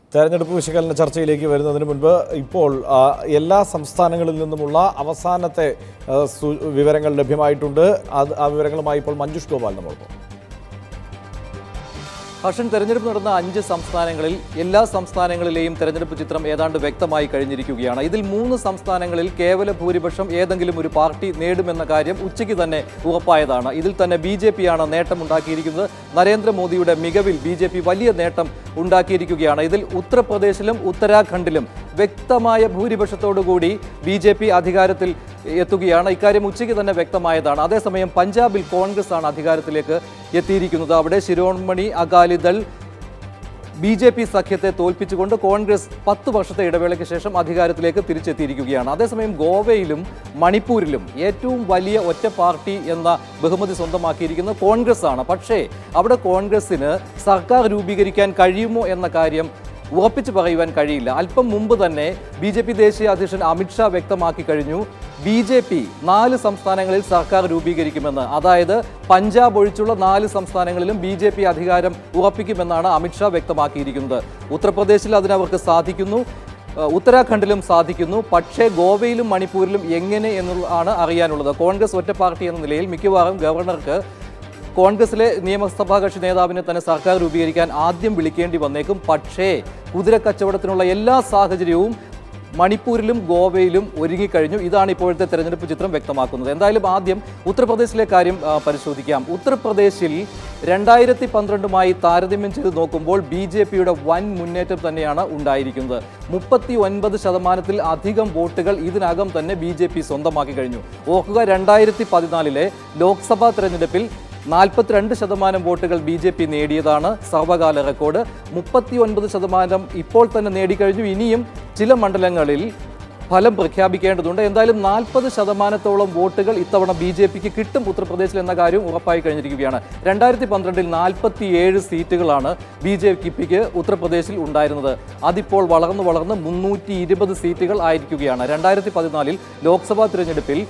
തെരഞ്ഞെടുപ്പ് വിശകലന ചർച്ചയിലേക്ക് വരുന്നതിന് മുൻപ് ഇപ്പോൾ ആ, എല്ലാ സംസ്ഥാനങ്ങളിൽ നിന്നുമുള്ള അവസാനത്തെ ആ, സു- വിവരങ്ങൾ ലഭ്യമായിട്ടുണ്ട് അത് ആ വിവരങ്ങളുമായി ഇപ്പോൾ മഞ്ജുഷ് ഗോപാൽ നമ്മൾക്കും ഹർഷൻ തെരഞ്ഞെടുപ്പ് നടന്ന അഞ്ച് സംസ്ഥാനങ്ങളിൽ എല്ലാ സംസ്ഥാനങ്ങളിലെയും തെരഞ്ഞെടുപ്പ് ചിത്രം ഏതാണ്ട് വ്യക്തമായി കഴിഞ്ഞിരിക്കുകയാണ് ഇതിൽ മൂന്ന് സംസ്ഥാനങ്ങളിൽ കേവല ഭൂരിപക്ഷം ഏതെങ്കിലും ഒരു പാർട്ടി നേടുമെന്ന കാര്യം ഉച്ചയ്ക്ക് തന്നെ ഉറപ്പായതാണ് ഇതിൽ തന്നെ ബി ജെ പിയാണ് നേട്ടമുണ്ടാക്കിയിരിക്കുന്നത് നരേന്ദ്രമോദിയുടെ മികവിൽ ബി ജെ പി വലിയ നേട്ടം ഉണ്ടാക്കിയിരിക്കുകയാണ് ഇതിൽ ഉത്തർപ്രദേശിലും ഉത്തരാഖണ്ഡിലും വ്യക്തമായ ഭൂരിപക്ഷത്തോടുകൂടി ബി ജെ പി അധികാരത്തിൽ എത്തുകയാണ് ഇക്കാര്യം ഉച്ചയ്ക്ക് തന്നെ വ്യക്തമായതാണ് അതേസമയം പഞ്ചാബിൽ കോൺഗ്രസ് ആണ് അധികാരത്തിലേക്ക് എത്തിയിരിക്കുന്നത് അവിടെ Shiromani Akali Dal B J P സഖ്യത്തെ തോൽപ്പിച്ചുകൊണ്ട് കോൺഗ്രസ് പത്ത് വർഷത്തെ ഇടവേളയ്ക്ക് ശേഷം അധികാരത്തിലേക്ക് തിരിച്ചെത്തിയിരിക്കുകയാണ് അതേസമയം ഗോവയിലും മണിപ്പൂരിലും ഏറ്റവും വലിയ ഒറ്റ പാർട്ടി എന്ന ബഹുമതി സ്വന്തമാക്കിയിരിക്കുന്നത് കോൺഗ്രസ് ആണ് പക്ഷേ അവിടെ കോൺഗ്രസിന് സർക്കാർ രൂപീകരിക്കാൻ കഴിയുമോ എന്ന കാര്യം ഉറപ്പിച്ചു പറയുവാൻ കഴിയില്ല അല്പം മുമ്പ് തന്നെ ബി ജെ പി ദേശീയ അധ്യക്ഷൻ അമിത്ഷാ വ്യക്തമാക്കി കഴിഞ്ഞു ബി ജെ പി നാല് സംസ്ഥാനങ്ങളിൽ സർക്കാർ രൂപീകരിക്കുമെന്ന് അതായത് പഞ്ചാബ് ഒഴിച്ചുള്ള നാല് സംസ്ഥാനങ്ങളിലും ബി ജെ പി അധികാരം ഉറപ്പിക്കുമെന്നാണ് അമിത്ഷാ വ്യക്തമാക്കിയിരിക്കുന്നത് ഉത്തർപ്രദേശിൽ അതിനവർക്ക് സാധിക്കുന്നു ഏഹ് ഉത്തരാഖണ്ഡിലും സാധിക്കുന്നു പക്ഷേ ഗോവയിലും മണിപ്പൂരിലും എങ്ങനെ എന്നുള്ളതാണ് അറിയാനുള്ളത് കോൺഗ്രസ് ഒറ്റ പാർട്ടി എന്ന നിലയിൽ മിക്കവാറും ഗവർണർക്ക് കോൺഗ്രസിലെ നിയമസഭാ കക്ഷി നേതാവിനെ തന്നെ സർക്കാർ രൂപീകരിക്കാൻ ആദ്യം വിളിക്കേണ്ടി വന്നേക്കും പക്ഷേ കുതിരക്കച്ചവടത്തിനുള്ള എല്ലാ സാഹചര്യവും മണിപ്പൂരിലും ഗോവയിലും ഒരുങ്ങിക്കഴിഞ്ഞു ഇതാണ് ഇപ്പോഴത്തെ തെരഞ്ഞെടുപ്പ് ചിത്രം വ്യക്തമാക്കുന്നത് എന്തായാലും ആദ്യം ഉത്തർപ്രദേശിലെ കാര്യം ആ, പരിശോധിക്കാം ഉത്തർപ്രദേശിൽ രണ്ടായിരത്തി പന്ത്രണ്ടുമായി താരതമ്യം ചെയ്ത് നോക്കുമ്പോൾ ബി ജെ പിയുടെ വൻ മുന്നേറ്റം തന്നെയാണ് ഉണ്ടായിരിക്കുന്നത് മുപ്പത്തി ഒൻപത് ശതമാനത്തിൽ അധികം വോട്ടുകൾ ഇതിനകം തന്നെ ബി ജെ പി സ്വന്തമാക്കി കഴിഞ്ഞു ഓർക്കുക രണ്ടായിരത്തി പതിനാലിലെ ലോക്സഭാ തെരഞ്ഞെടുപ്പിൽ നാൽപ്പത്തിരണ്ട് ശതമാനം വോട്ടുകൾ ബി ജെ പി നേടിയതാണ് സർവകാല റെക്കോർഡ് മുപ്പത്തി ഒൻപത് ശതമാനം ഇപ്പോൾ തന്നെ നേടിക്കഴിഞ്ഞു ഇനിയും ചില മണ്ഡലങ്ങളിൽ ഫലം പ്രഖ്യാപിക്കേണ്ടതുണ്ട് എന്തായാലും നാൽപ്പത് ശതമാനത്തോളം വോട്ടുകൾ ഇത്തവണ ബി ജെ പിക്ക് കിട്ടും ഉത്തർപ്രദേശിൽ എന്ന കാര്യം ഉറപ്പായി കഴിഞ്ഞിരിക്കുകയാണ് രണ്ടായിരത്തി പന്ത്രണ്ടിൽ നാൽപ്പത്തിയേഴ് സീറ്റുകളാണ് ബി ജെ പിക്ക് ഉത്തർപ്രദേശിൽ ഉണ്ടായിരുന്നത് അതിപ്പോൾ വളർന്നു വളർന്ന് മുന്നൂറ്റി ഇരുപത് സീറ്റുകൾ ആയിരിക്കുകയാണ് രണ്ടായിരത്തി പതിനാലിൽ ലോക്സഭാ തിരഞ്ഞെടുപ്പിൽ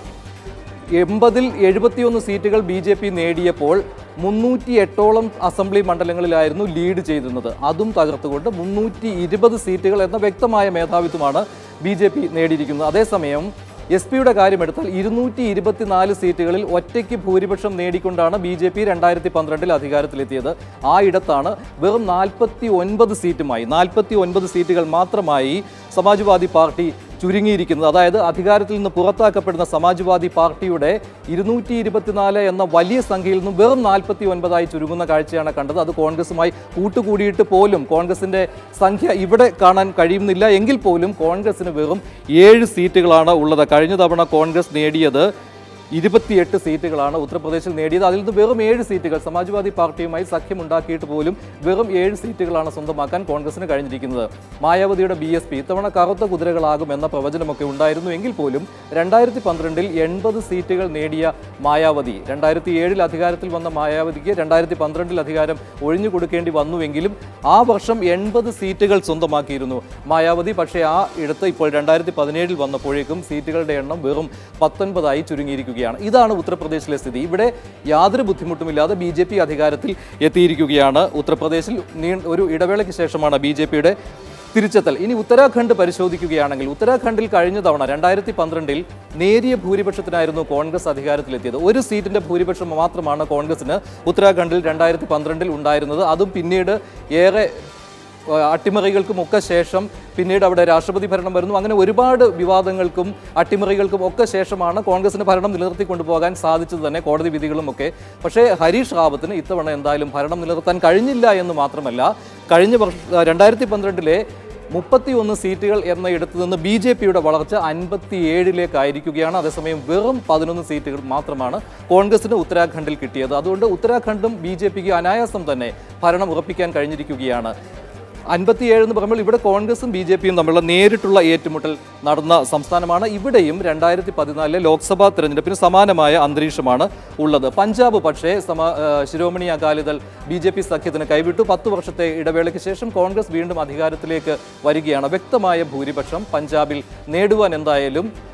എൺപതിൽ എഴുപത്തിയൊന്ന് സീറ്റുകൾ ബി ജെ പി നേടിയപ്പോൾ മുന്നൂറ്റി എട്ടോളം അസംബ്ലി മണ്ഡലങ്ങളിലായിരുന്നു ലീഡ് ചെയ്തിരുന്നത് അതും തകർത്തുകൊണ്ട് മുന്നൂറ്റി ഇരുപത് സീറ്റുകൾ എന്ന വ്യക്തമായ മേധാവിത്വമാണ് ബി ജെ പി നേടിയിരിക്കുന്നത് അതേസമയം എസ് പിയുടെ കാര്യമെടുത്താൽ ഇരുന്നൂറ്റി ഇരുപത്തിനാല് സീറ്റുകളിൽ ഒറ്റയ്ക്ക് ഭൂരിപക്ഷം നേടിക്കൊണ്ടാണ് ബി ജെ പി രണ്ടായിരത്തി പന്ത്രണ്ടിൽ അധികാരത്തിലെത്തിയത് ആ ഇടത്താണ് വെറും നാൽപ്പത്തി ഒൻപത് സീറ്റുമായി നാൽപ്പത്തി ഒൻപത് സീറ്റുകൾ മാത്രമായി സമാജ്വാദി പാർട്ടി ചുരുങ്ങിയിരിക്കുന്നത് അതായത് അധികാരത്തിൽ നിന്ന് പുറത്താക്കപ്പെടുന്ന സമാജ്വാദി പാർട്ടിയുടെ ഇരുന്നൂറ്റി ഇരുപത്തിനാല് എന്ന വലിയ സംഖ്യയിൽ നിന്നും വെറും നാൽപ്പത്തി ഒൻപതായി ചുരുങ്ങുന്ന കാഴ്ചയാണ് കണ്ടത് അത് കോൺഗ്രസുമായി കൂട്ടുകൂടിയിട്ട് പോലും കോൺഗ്രസിന്റെ സംഖ്യ ഇവിടെ കാണാൻ കഴിയുന്നില്ല എങ്കിൽ പോലും കോൺഗ്രസിന് വെറും ഏഴ് സീറ്റുകളാണ് ഉള്ളത് കഴിഞ്ഞ തവണ കോൺഗ്രസ് നേടിയത് ഇരുപത്തിയെട്ട് സീറ്റുകളാണ് ഉത്തർപ്രദേശിൽ നേടിയത് അതിൽ നിന്ന് വെറും ഏഴ് സീറ്റുകൾ സമാജ്വാദി പാർട്ടിയുമായി സഖ്യമുണ്ടാക്കിയിട്ട് പോലും വെറും ഏഴ് സീറ്റുകളാണ് സ്വന്തമാക്കാൻ കോൺഗ്രസിന് കഴിഞ്ഞിരിക്കുന്നത് മായാവതിയുടെ ബി എസ് പി ഇത്തവണ കറുത്ത കുതിരകളാകും എന്ന പ്രവചനമൊക്കെ ഉണ്ടായിരുന്നു എങ്കിൽ പോലും രണ്ടായിരത്തി പന്ത്രണ്ടിൽ എൺപത് സീറ്റുകൾ നേടിയ മായാവതി രണ്ടായിരത്തി ഏഴിൽ അധികാരത്തിൽ വന്ന മായാവതിക്ക് രണ്ടായിരത്തി പന്ത്രണ്ടിൽ അധികാരം ഒഴിഞ്ഞു കൊടുക്കേണ്ടി വന്നുവെങ്കിലും ആ വർഷം എൺപത് സീറ്റുകൾ സ്വന്തമാക്കിയിരുന്നു മായാവതി പക്ഷേ ആ ഇടത്ത് ഇപ്പോൾ രണ്ടായിരത്തി പതിനേഴിൽ വന്നപ്പോഴേക്കും സീറ്റുകളുടെ എണ്ണം വെറും പത്തൊൻപതായി ചുരുങ്ങിയിരിക്കുകയാണ് ഇതാണ് ഉത്തർപ്രദേശിലെ സ്ഥിതി ഇവിടെ യാതൊരു ബുദ്ധിമുട്ടുമില്ലാതെ ബി ജെ പി അധികാരത്തിൽ എത്തിയിരിക്കുകയാണ് ഉത്തർപ്രദേശിൽ നീ ഒരു ഇടവേളയ്ക്ക് ശേഷമാണ് ബി ജെ പിയുടെ തിരിച്ചെത്തൽ ഇനി ഉത്തരാഖണ്ഡ് പരിശോധിക്കുകയാണെങ്കിൽ ഉത്തരാഖണ്ഡിൽ കഴിഞ്ഞ തവണ രണ്ടായിരത്തി പന്ത്രണ്ടിൽ നേരിയ ഭൂരിപക്ഷത്തിനായിരുന്നു കോൺഗ്രസ് അധികാരത്തിലെത്തിയത് ഒരു സീറ്റിന്റെ ഭൂരിപക്ഷം മാത്രമാണ് കോൺഗ്രസിന് ഉത്തരാഖണ്ഡിൽ രണ്ടായിരത്തി പന്ത്രണ്ടിൽ ഉണ്ടായിരുന്നത് അതും പിന്നീട് ഏറെ ഏഹ് അട്ടിമറികൾക്കും ഒക്കെ ശേഷം പിന്നീട് അവിടെ രാഷ്ട്രപതി ഭരണം വരുന്നു അങ്ങനെ ഒരുപാട് വിവാദങ്ങൾക്കും അട്ടിമറികൾക്കും ഒക്കെ ശേഷമാണ് കോൺഗ്രസിന് ഭരണം നിലനിർത്തി കൊണ്ടുപോകാൻ സാധിച്ചത് തന്നെ കോടതി വിധികളും ഒക്കെ പക്ഷേ ഹരീഷ് റാവത്തിന് ഇത്തവണ എന്തായാലും ഭരണം നിലനിർത്താൻ കഴിഞ്ഞില്ല എന്ന് മാത്രമല്ല കഴിഞ്ഞ വർഷം രണ്ടായിരത്തി പന്ത്രണ്ടിലെ മുപ്പത്തിയൊന്ന് സീറ്റുകൾ എന്ന ഇടത്തു നിന്ന് ബി ജെ പിയുടെ വളർച്ച അൻപത്തിയേഴിലേക്കായിരിക്കുകയാണ് അതേസമയം വെറും പതിനൊന്ന് സീറ്റുകൾ മാത്രമാണ് കോൺഗ്രസിന് ഉത്തരാഖണ്ഡിൽ കിട്ടിയത് അതുകൊണ്ട് ഉത്തരാഖണ്ഡും ബി ജെ പിക്ക് അനായാസം തന്നെ ഭരണം ഉറപ്പിക്കാൻ കഴിഞ്ഞിരിക്കുകയാണ് അൻപത്തിയേഴ് എന്ന് പറയുമ്പോൾ ഇവിടെ കോൺഗ്രസും ബി ജെ പിയും തമ്മിലുള്ള നേരിട്ടുള്ള ഏറ്റുമുട്ടൽ നടന്ന സംസ്ഥാനമാണ് ഇവിടെയും രണ്ടായിരത്തി പതിനാലിലെ ലോക്സഭാ തെരഞ്ഞെടുപ്പിന് സമാനമായ അന്തരീക്ഷമാണ് ഉള്ളത് പഞ്ചാബ് പക്ഷേ സമ ആ, Shiromani Akali Dal B J P സഖ്യത്തിന് കൈവിട്ടു പത്ത് വർഷത്തെ ഇടവേളയ്ക്ക് ശേഷം കോൺഗ്രസ് വീണ്ടും അധികാരത്തിലേക്ക് വരികയാണ് വ്യക്തമായ ഭൂരിപക്ഷം പഞ്ചാബിൽ നേടുവാൻ എന്തായാലും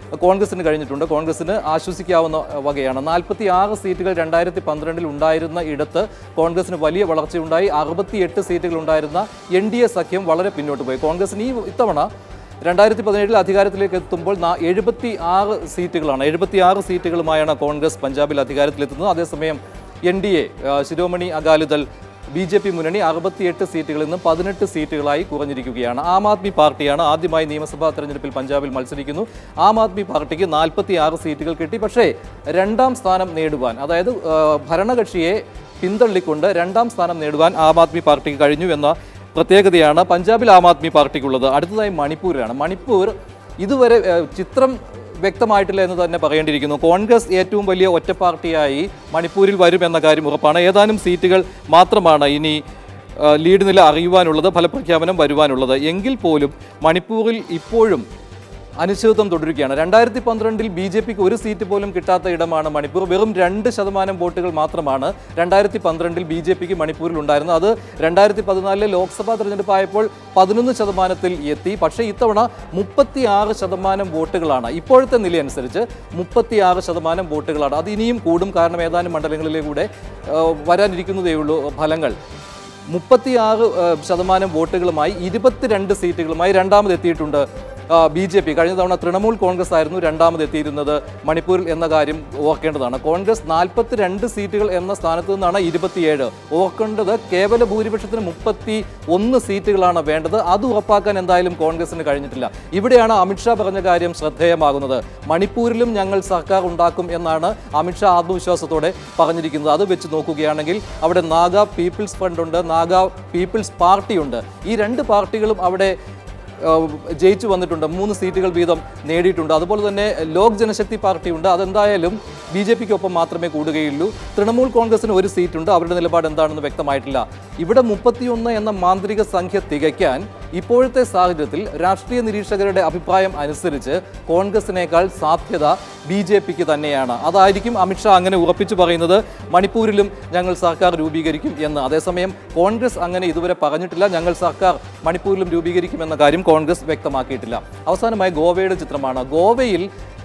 കോൺഗ്രസിന് കഴിഞ്ഞിട്ടുണ്ട് കോൺഗ്രസിന് ആശ്വസിക്കാവുന്ന വകയാണ് നാൽപ്പത്തി ആറ് സീറ്റുകൾ രണ്ടായിരത്തി പന്ത്രണ്ടിൽ ഉണ്ടായിരുന്ന ഇടത്ത് കോൺഗ്രസിന് വലിയ വളർച്ചയുണ്ടായി അറുപത്തിയെട്ട് സീറ്റുകൾ ഉണ്ടായിരുന്ന എൻ ഡി എ സഖ്യം വളരെ പിന്നോട്ട് പോയി കോൺഗ്രസിന് ഈ ഇത്തവണ രണ്ടായിരത്തി പതിനേഴിൽ അധികാരത്തിലേക്ക് എത്തുമ്പോൾ എഴുപത്തി ആറ് സീറ്റുകളാണ് എഴുപത്തി ആറ് സീറ്റുകളുമായാണ് കോൺഗ്രസ് പഞ്ചാബിൽ അധികാരത്തിലെത്തുന്നത് അതേസമയം N D A Shiromani Akali Dal B J P മുന്നണി അറുപത്തിയെട്ട് സീറ്റുകളിൽ നിന്ന് പതിനെട്ട് സീറ്റുകളായി കുറഞ്ഞിരിക്കുകയാണ് ആം ആദ്മി പാർട്ടിയാണ് ആദ്യമായി നിയമസഭാ തെരഞ്ഞെടുപ്പിൽ പഞ്ചാബിൽ മത്സരിക്കുന്നു ആം ആദ്മി പാർട്ടിക്ക് നാൽപ്പത്തി ആറ് സീറ്റുകൾ കിട്ടി പക്ഷേ രണ്ടാം സ്ഥാനം നേടുവാൻ അതായത് ആ, ഭരണകക്ഷിയെ പിന്തള്ളിക്കൊണ്ട് രണ്ടാം സ്ഥാനം നേടുവാൻ ആം ആദ്മി പാർട്ടിക്ക് കഴിഞ്ഞു എന്ന പ്രത്യേകതയാണ് പഞ്ചാബിൽ ആം ആദ്മി പാർട്ടിക്കുള്ളത് അടുത്തതായി മണിപ്പൂരിലാണ് മണിപ്പൂർ ഇതുവരെ ആ, ചിത്രം വ്യക്തമായിട്ടില്ല എന്ന് തന്നെ പറയേണ്ടിയിരിക്കുന്നു കോൺഗ്രസ് ഏറ്റവും വലിയ ഒറ്റ പാർട്ടിയായി മണിപ്പൂരിൽ വരും എന്ന കാര്യം ഉറപ്പാണ് ഏതാനും സീറ്റുകൾ മാത്രമാണ് ഇനി ആ, ലീഡ് നില അറിയുവാനുള്ളത് ഫലപ്രഖ്യാപനം വരുവാനുള്ളത് എങ്കിൽ പോലും മണിപ്പൂരിൽ ഇപ്പോഴും അനിശ്ചിതത്വം തുടരുകയാണ് രണ്ടായിരത്തി പന്ത്രണ്ടിൽ ബി ജെ പിക്ക് ഒരു സീറ്റ് പോലും കിട്ടാത്ത ഇടമാണ് മണിപ്പൂർ വെറും രണ്ട് ശതമാനം വോട്ടുകൾ മാത്രമാണ് രണ്ടായിരത്തി പന്ത്രണ്ടിൽ ബി ജെ പിക്ക് മണിപ്പൂരിൽ ഉണ്ടായിരുന്നത് അത് രണ്ടായിരത്തി പതിനാലിലെ ലോക്സഭാ തെരഞ്ഞെടുപ്പ് ആയപ്പോൾ പതിനൊന്ന് ശതമാനത്തിൽ എത്തി പക്ഷേ ഇത്തവണ മുപ്പത്തി ആറ് ശതമാനം വോട്ടുകളാണ് ഇപ്പോഴത്തെ നിലയനുസരിച്ച് മുപ്പത്തി ആറ് ശതമാനം വോട്ടുകളാണ് അത് ഇനിയും കൂടും കാരണം ഏതാനും മണ്ഡലങ്ങളിലൂടെ ആ, വരാനിരിക്കുന്നതേ ഉള്ളൂ ഫലങ്ങൾ മുപ്പത്തിയാറ് ശതമാനം വോട്ടുകളുമായി ഇരുപത്തിരണ്ട് സീറ്റുകളുമായി രണ്ടാമതെത്തിയിട്ടുണ്ട് ബി ജെ പി കഴിഞ്ഞ തവണ തൃണമൂൽ കോൺഗ്രസ് ആയിരുന്നു രണ്ടാമത് എത്തിയിരുന്നത് മണിപ്പൂരിൽ എന്ന കാര്യം ഓർക്കേണ്ടതാണ് കോൺഗ്രസ് നാൽപ്പത്തിരണ്ട് സീറ്റുകൾ എന്ന സ്ഥാനത്ത് നിന്നാണ് ഇരുപത്തിയേഴ് ഓർക്കേണ്ടത് കേവല ഭൂരിപക്ഷത്തിന് മുപ്പത്തി ഒന്ന് സീറ്റുകളാണ് വേണ്ടത് അത് ഉറപ്പാക്കാൻ എന്തായാലും കോൺഗ്രസിന് കഴിഞ്ഞിട്ടില്ല ഇവിടെയാണ് അമിത്ഷാ പറഞ്ഞ കാര്യം ശ്രദ്ധേയമാകുന്നത് മണിപ്പൂരിലും ഞങ്ങൾ സർക്കാർ ഉണ്ടാക്കും എന്നാണ് അമിത്ഷാ ആത്മവിശ്വാസത്തോടെ പറഞ്ഞിരിക്കുന്നത് അത് വെച്ച് നോക്കുകയാണെങ്കിൽ അവിടെ നാഗ പീപ്പിൾസ് ഫണ്ട് ഉണ്ട് നാഗ പീപ്പിൾസ് പാർട്ടിയുണ്ട് ഈ രണ്ട് പാർട്ടികളും അവിടെ ഏഹ്, ജയിച്ചു വന്നിട്ടുണ്ട് മൂന്ന് സീറ്റുകൾ വീതം നേടിയിട്ടുണ്ട് അതുപോലെ തന്നെ ലോക് ജനശക്തി പാർട്ടിയുണ്ട് അതെന്തായാലും ബി ജെ പിക്കൊപ്പം മാത്രമേ കൂടുകയുള്ളൂ തൃണമൂൽ കോൺഗ്രസിന് ഒരു സീറ്റുണ്ട് അവരുടെ നിലപാട് എന്താണെന്ന് വ്യക്തമായിട്ടില്ല ഇവിടെ മുപ്പത്തിയൊന്ന് എന്ന മാന്ത്രിക സംഖ്യ തികയ്ക്കാൻ ഇപ്പോഴത്തെ സാഹചര്യത്തിൽ രാഷ്ട്രീയ നിരീക്ഷകരുടെ അഭിപ്രായം അനുസരിച്ച് കോൺഗ്രസിനേക്കാൾ സാധ്യത ബി ജെ പിക്ക് തന്നെയാണ് അതായിരിക്കും അമിത്ഷാ അങ്ങനെ ഉറപ്പിച്ചു പറയുന്നത് മണിപ്പൂരിലും ഞങ്ങൾ സർക്കാർ രൂപീകരിക്കും എന്ന് അതേസമയം കോൺഗ്രസ് അങ്ങനെ ഇതുവരെ പറഞ്ഞിട്ടില്ല ഞങ്ങൾ സർക്കാർ മണിപ്പൂരിലും രൂപീകരിക്കുമെന്ന കാര്യം കോൺഗ്രസ് വ്യക്തമാക്കിയിട്ടില്ല അവസാനമായി ഗോവയുടെ ചിത്രമാണ് ഗോവയിൽ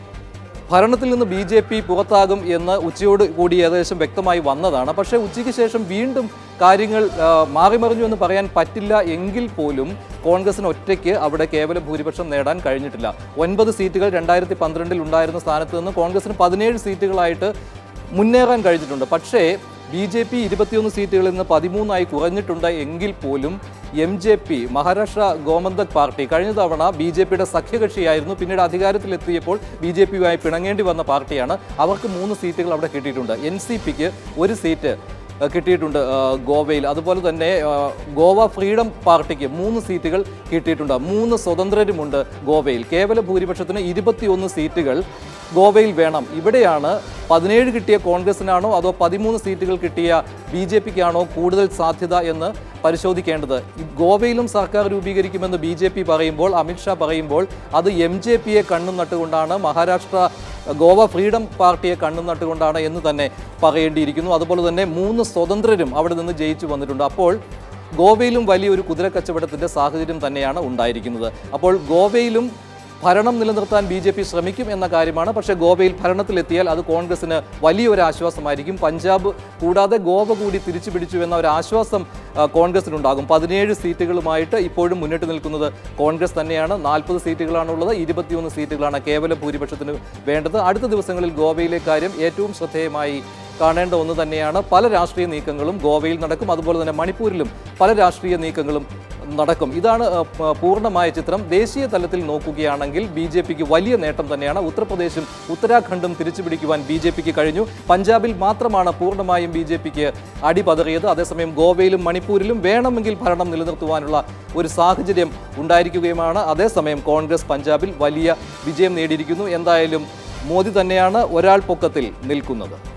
ഭരണത്തിൽ നിന്ന് ബി ജെ പി പുറത്താകും എന്ന് ഉച്ചയോട് കൂടി ഏകദേശം വ്യക്തമായി വന്നതാണ് പക്ഷേ ഉച്ചയ്ക്ക് ശേഷം വീണ്ടും കാര്യങ്ങൾ ആ, മാറിമറിഞ്ഞു എന്ന് പറയാൻ പറ്റില്ല എങ്കിൽ പോലും കോൺഗ്രസിന് ഒറ്റയ്ക്ക് അവിടെ കേവല ഭൂരിപക്ഷം നേടാൻ കഴിഞ്ഞിട്ടില്ല ഒൻപത് സീറ്റുകൾ രണ്ടായിരത്തി പന്ത്രണ്ടിൽ ഉണ്ടായിരുന്ന സ്ഥാനത്ത് നിന്ന് കോൺഗ്രസിന് പതിനേഴ് സീറ്റുകളായിട്ട് മുന്നേറാൻ കഴിഞ്ഞിട്ടുണ്ട് പക്ഷേ ബി ജെ പി ഇരുപത്തിയൊന്ന് സീറ്റുകളിൽ നിന്ന് പതിമൂന്നായി കുറഞ്ഞിട്ടുണ്ട് എങ്കിൽ പോലും M J P Maharashtra Gomantak party കഴിഞ്ഞ തവണ ബി ജെ പിയുടെ സഖ്യകക്ഷിയായിരുന്നു പിന്നീട് അധികാരത്തിലെത്തിയപ്പോൾ ബി ജെ പിയുമായി പിണങ്ങേണ്ടി വന്ന പാർട്ടിയാണ് അവർക്ക് മൂന്ന് സീറ്റുകൾ അവിടെ കിട്ടിയിട്ടുണ്ട് എൻ സി പിക്ക് ഒരു സീറ്റ് ഏഹ്, കിട്ടിയിട്ടുണ്ട് ഏഹ്, ഗോവയിൽ അതുപോലെ തന്നെ ഏഹ്, ഗോവ ഫ്രീഡം പാർട്ടിക്ക് മൂന്ന് സീറ്റുകൾ കിട്ടിയിട്ടുണ്ട് മൂന്ന് സ്വതന്ത്രരുമുണ്ട് ഗോവയിൽ കേവല ഭൂരിപക്ഷത്തിന് ഇരുപത്തിയൊന്ന് സീറ്റുകൾ ഗോവയിൽ വേണം ഇവിടെയാണ് പതിനേഴ് കിട്ടിയ കോൺഗ്രസിനാണോ അതോ പതിമൂന്ന് സീറ്റുകൾ കിട്ടിയ ബി ജെ പിക്കാണോ കൂടുതൽ സാധ്യത എന്ന് പരിശോധിക്കേണ്ടത് ഈ ഗോവയിലും സർക്കാർ രൂപീകരിക്കുമെന്ന് ബി ജെ പി പറയുമ്പോൾ അമിത്ഷാ പറയുമ്പോൾ അത് എം ജെ പിയെ കണ്ണും നട്ടുകൊണ്ടാണ് മഹാരാഷ്ട്ര ഗോവ ഫ്രീഡം പാർട്ടിയെ കണ്ണും നട്ടുകൊണ്ടാണ് എന്ന് തന്നെ പറയേണ്ടിയിരിക്കുന്നു അതുപോലെ തന്നെ മൂന്ന് സ്വതന്ത്രരും അവിടെ നിന്ന് ജയിച്ചു വന്നിട്ടുണ്ട് അപ്പോൾ ഗോവയിലും വലിയൊരു കുതിരക്കച്ചവടത്തിൻ്റെ സാഹചര്യം തന്നെയാണ് ഉണ്ടായിരിക്കുന്നത് അപ്പോൾ ഗോവയിലും ഭരണം നിലനിർത്താൻ ബി ജെ പി ശ്രമിക്കും എന്ന കാര്യമാണ് പക്ഷേ ഗോവയിൽ ഭരണത്തിലെത്തിയാൽ അത് കോൺഗ്രസിന് വലിയൊരു ആശ്വാസമായിരിക്കും പഞ്ചാബ് കൂടാതെ ഗോവ കൂടി തിരിച്ചു പിടിച്ചു എന്ന ഒരു ആശ്വാസം ആ, കോൺഗ്രസിനുണ്ടാകും പതിനേഴ് സീറ്റുകളുമായിട്ട് ഇപ്പോഴും മുന്നിട്ട് നിൽക്കുന്നത് കോൺഗ്രസ് തന്നെയാണ് നാൽപ്പത് സീറ്റുകളാണുള്ളത് ഇരുപത്തിയൊന്ന് സീറ്റുകളാണ് കേവല ഭൂരിപക്ഷത്തിന് വേണ്ടത് അടുത്ത ദിവസങ്ങളിൽ ഗോവയിലെ കാര്യം ഏറ്റവും ശ്രദ്ധേയമായി കാണേണ്ട ഒന്ന് തന്നെയാണ് പല രാഷ്ട്രീയ നീക്കങ്ങളും ഗോവയിൽ നടക്കും അതുപോലെ തന്നെ മണിപ്പൂരിലും പല രാഷ്ട്രീയ നീക്കങ്ങളും നടക്കും ഇതാണ് ആ, പ- പൂർണ്ണമായ ചിത്രം ദേശീയ തലത്തിൽ നോക്കുകയാണെങ്കിൽ ബി ജെ പിക്ക് വലിയ നേട്ടം തന്നെയാണ് ഉത്തർപ്രദേശും ഉത്തരാഖണ്ഡും തിരിച്ചുപിടിക്കുവാൻ ബി ജെ പിക്ക് കഴിഞ്ഞു പഞ്ചാബിൽ മാത്രമാണ് പൂർണ്ണമായും ബി ജെ പിക്ക് അടിപതറിയത് അതേസമയം ഗോവയിലും മണിപ്പൂരിലും വേണമെങ്കിൽ ഭരണം നിലനിർത്തുവാനുള്ള ഒരു സാഹചര്യം ഉണ്ടായിരിക്കുകയുമാണ് അതേസമയം കോൺഗ്രസ് പഞ്ചാബിൽ വലിയ വിജയം നേടിയിരിക്കുന്നു എന്തായാലും മോദി തന്നെയാണ് ഒരാൾ പൊക്കത്തിൽ നിൽക്കുന്നത്